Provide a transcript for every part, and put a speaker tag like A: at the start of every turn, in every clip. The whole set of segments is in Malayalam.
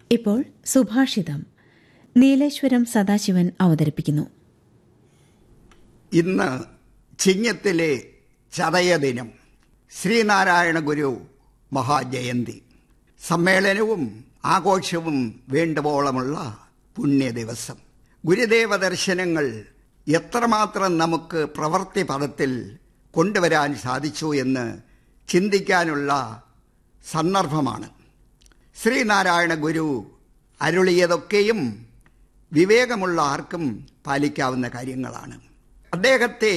A: ഇപ്പോൾ സുഭാഷിതം നീലേശ്വരം സദാശിവൻ അവതരിപ്പിക്കുന്നു
B: ഇന്ന് ചിങ്ങത്തിലെ ചതയ ദിനം ശ്രീനാരായണ ഗുരു മഹാജയന്തി സമ്മേളനവും ആഘോഷവും വേണ്ടുവോളമുള്ള പുണ്യ ദിവസം ഗുരുദേവ ദർശനങ്ങൾ എത്രമാത്രം നമുക്ക് പ്രവൃത്തി പദത്തിൽ കൊണ്ടുവരാൻ സാധിച്ചു എന്ന് ചിന്തിക്കാനുള്ള സന്ദർഭമാണ് ശ്രീനാരായണ ഗുരു അരുളിയതൊക്കെയും വിവേകമുള്ള ആർക്കും പാലിക്കാവുന്ന കാര്യങ്ങളാണ് അദ്ദേഹത്തെ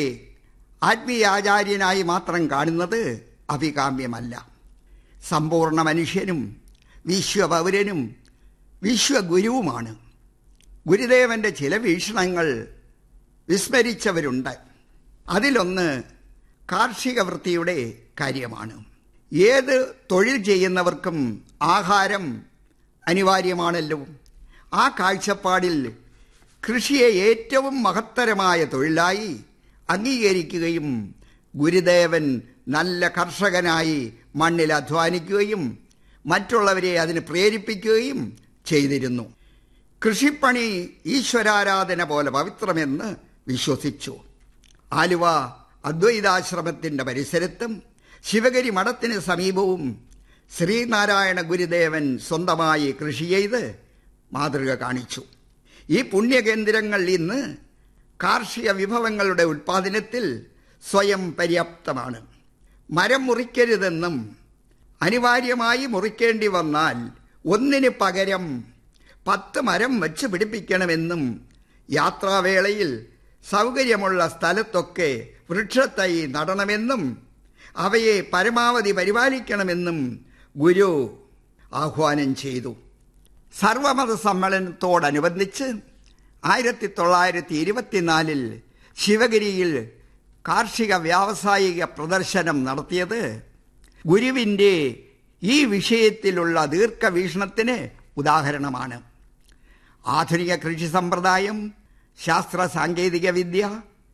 B: ആത്മീയാചാര്യനായി മാത്രം കാണുന്നത് അഭികാമ്യമല്ല സമ്പൂർണ്ണ മനുഷ്യനും വിശ്വപൗരനും വിശ്വഗുരുവുമാണ് ഗുരുദേവന്റെ ചില വീക്ഷണങ്ങൾ വിസ്മരിച്ചവരുണ്ട് അതിലൊന്ന് കാർഷിക വൃത്തിയുടെ കാര്യമാണ് ഏത് തൊഴിൽ ചെയ്യുന്നവർക്കും ആഹാരം അനിവാര്യമാണല്ലോ ആ കാഴ്ചപ്പാടിൽ കൃഷിയെ ഏറ്റവും മഹത്തരമായ തൊഴിലായി അംഗീകരിക്കുകയും ഗുരുദേവൻ നല്ല കർഷകനായി മണ്ണിൽ അധ്വാനിക്കുകയും മറ്റുള്ളവരെ അതിന് പ്രേരിപ്പിക്കുകയും ചെയ്തിരുന്നു കൃഷിപ്പണി ഈശ്വരാരാധന പോലെ പവിത്രമെന്ന് വിശ്വസിച്ചു ആലുവ അദ്വൈതാശ്രമത്തിന്റെ പരിസരത്തും ശിവഗിരി മഠത്തിന് സമീപവും ശ്രീനാരായണ ഗുരുദേവൻ സ്വന്തമായി കൃഷി ചെയ്ത് മാതൃക കാണിച്ചു ഈ പുണ്യകേന്ദ്രങ്ങൾ ഇന്ന് കാർഷിക വിഭവങ്ങളുടെ ഉൽപാദനത്തിൽ സ്വയം പര്യാപ്തമാണ് മരം മുറിക്കരുതെന്നും അനിവാര്യമായി മുറിക്കേണ്ടി വന്നാൽ ഒന്നിന് പകരം പത്ത് മരം വെച്ച് പിടിപ്പിക്കണമെന്നും യാത്രാവേളയിൽ സൗകര്യമുള്ള സ്ഥലത്തൊക്കെ വൃക്ഷത്തൈ നടണമെന്നും അവയെ പരമാവധി പരിപാലിക്കണമെന്നും ഗുരു ആഹ്വാനം ചെയ്തു സർവമത സമ്മേളനത്തോടനുബന്ധിച്ച് ആയിരത്തി തൊള്ളായിരത്തി ഇരുപത്തിനാലിൽ ശിവഗിരിയിൽ കാർഷിക വ്യാവസായിക പ്രദർശനം നടത്തിയത് ഗുരുവിൻ്റെ ഈ വിഷയത്തിലുള്ള ദീർഘവീക്ഷണത്തിന് ഉദാഹരണമാണ് ആധുനിക കൃഷി സമ്പ്രദായം ശാസ്ത്ര സാങ്കേതിക വിദ്യ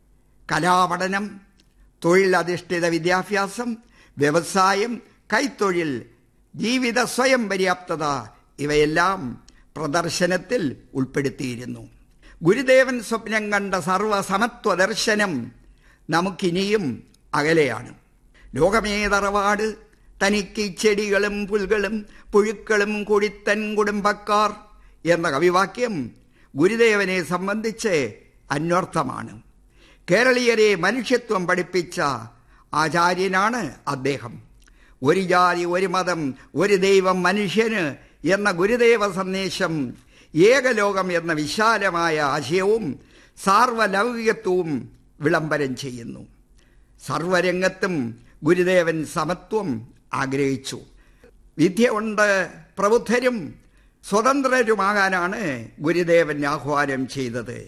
B: കലാപഠനം തൊഴിലധിഷ്ഠിത വിദ്യാഭ്യാസം വ്യവസായം കൈത്തൊഴിൽ ജീവിത സ്വയം പര്യാപ്തത ഇവയെല്ലാം പ്രദർശനത്തിൽ ഉൾപ്പെടുത്തിയിരുന്നു ഗുരുദേവൻ സ്വപ്നം കണ്ട സർവസമത്വ ദർശനം നമുക്കിനിയും അകലെയാണ് ലോകമേ തറവാട് തനിക്ക് ചെടികളും പുൽകളും പുഴുക്കളും കുടിത്തൻ കുടുംബക്കാർ എന്ന കവിവാക്യം ഗുരുദേവനെ സംബന്ധിച്ച് അന്വർത്ഥമാണ് കേരളീയരെ മനുഷ്യത്വം പഠിപ്പിച്ച ആചാര്യനാണ് അദ്ദേഹം ഒരു ജാതി ഒരു മതം ഒരു ദൈവം മനുഷ്യന് എന്ന ഗുരുദേവ സന്ദേശം ഏകലോകം എന്ന വിശാലമായ ആശയവും സാർവലൗകികത്വവും വിളംബരം ചെയ്യുന്നു സർവരംഗത്തും ഗുരുദേവൻ സമത്വം ആഗ്രഹിച്ചു വിദ്യ കൊണ്ട് പ്രബുദ്ധരും സ്വതന്ത്രരുമാകാനാണ് ഗുരുദേവൻ ആഹ്വാനം ചെയ്തത്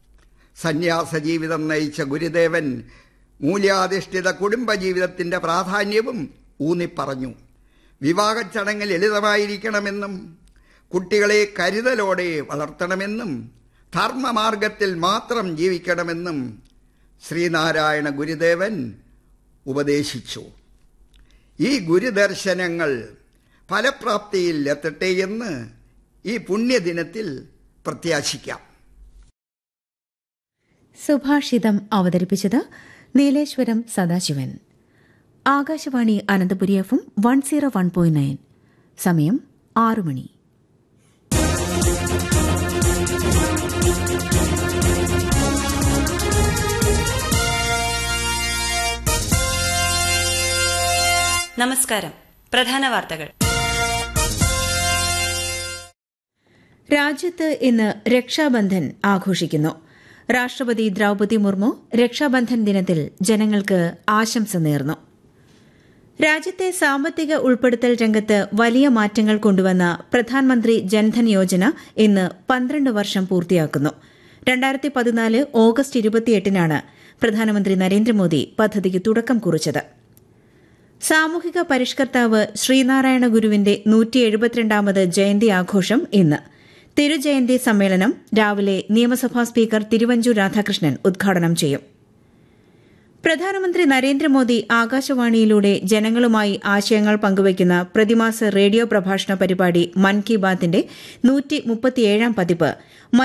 B: സന്യാസ ജീവിതം നയിച്ച ഗുരുദേവൻ മൂല്യാധിഷ്ഠിത കുടുംബജീവിതത്തിന്റെ പ്രാധാന്യവും ഊന്നിപ്പറഞ്ഞു വിവാഹ ചടങ്ങ് ലളിതമായിരിക്കണമെന്നും കുട്ടികളെ കരുതലോടെ വളർത്തണമെന്നും ധർമ്മമാർഗത്തിൽ മാത്രം ജീവിക്കണമെന്നും ശ്രീനാരായണ ഗുരുദേവൻ ഉപദേശിച്ചു ഈ ഗുരുദർശനങ്ങൾ ഫലപ്രാപ്തിയിൽ എത്തട്ടെ എന്ന് ഈ പുണ്യദിനത്തിൽ പ്രത്യാശിക്കാം
A: സുഭാഷിതം അവതരിപ്പിച്ചത് നീലേശ്വരം സദാശിവൻ ആകാശവാണി അനന്തപുരി എഫും one zero one point nine സമയം ആറു മണി
C: നമസ്കാരം പ്രധാന വാർത്തകൾ
A: രാജ്യത്ത് ഇന്ന് രക്ഷാബന്ധൻ ആഘോഷിക്കുന്നു രാഷ്ട്രപതി ദ്രൌപതി മുർമു രക്ഷാബന്ധൻ ദിനത്തിൽ ജനങ്ങൾക്ക് ആശംസ നേർന്നു രാജ്യത്തെ സാമ്പത്തിക ഉൾപ്പെടുത്തൽ രംഗത്ത് വലിയ മാറ്റങ്ങൾ കൊണ്ടുവന്ന പ്രധാനമന്ത്രി ജൻധൻ യോജന ഇന്ന് പന്ത്രണ്ട് വർഷം പൂർത്തിയാക്കുന്നു രണ്ടായിരത്തി പതിനാല് ഓഗസ്റ്റ് ഇരുപത്തിയെട്ടിനാണ് പ്രധാനമന്ത്രി നരേന്ദ്രമോദി പദ്ധതിക്ക് തുടക്കം കുറിച്ചത് സാമൂഹിക പരിഷ്കർത്താവ് ശ്രീനാരായണ ഗുരുവിന്റെ നൂറ്റി എഴുപത്തിരണ്ടാമത് ജയന്തി ആഘോഷം ഇന്ന് തിരുജയന്തി സമ്മേളനം രാവിലെ നിയമസഭാ സ്പീക്കർ തിരുവഞ്ചൂർ രാധാകൃഷ്ണൻ ഉദ്ഘാടനം ചെയ്യും പ്രധാനമന്ത്രി നരേന്ദ്രമോദി ആകാശവാണിയിലൂടെ ജനങ്ങളുമായി ആശയങ്ങൾ പങ്കുവയ്ക്കുന്ന പ്രതിമാസ റേഡിയോ പ്രഭാഷണ പരിപാടി മൻ കി ബാത്തിന്റെ നൂറ്റി മുപ്പത്തിയേഴാം പതിപ്പ്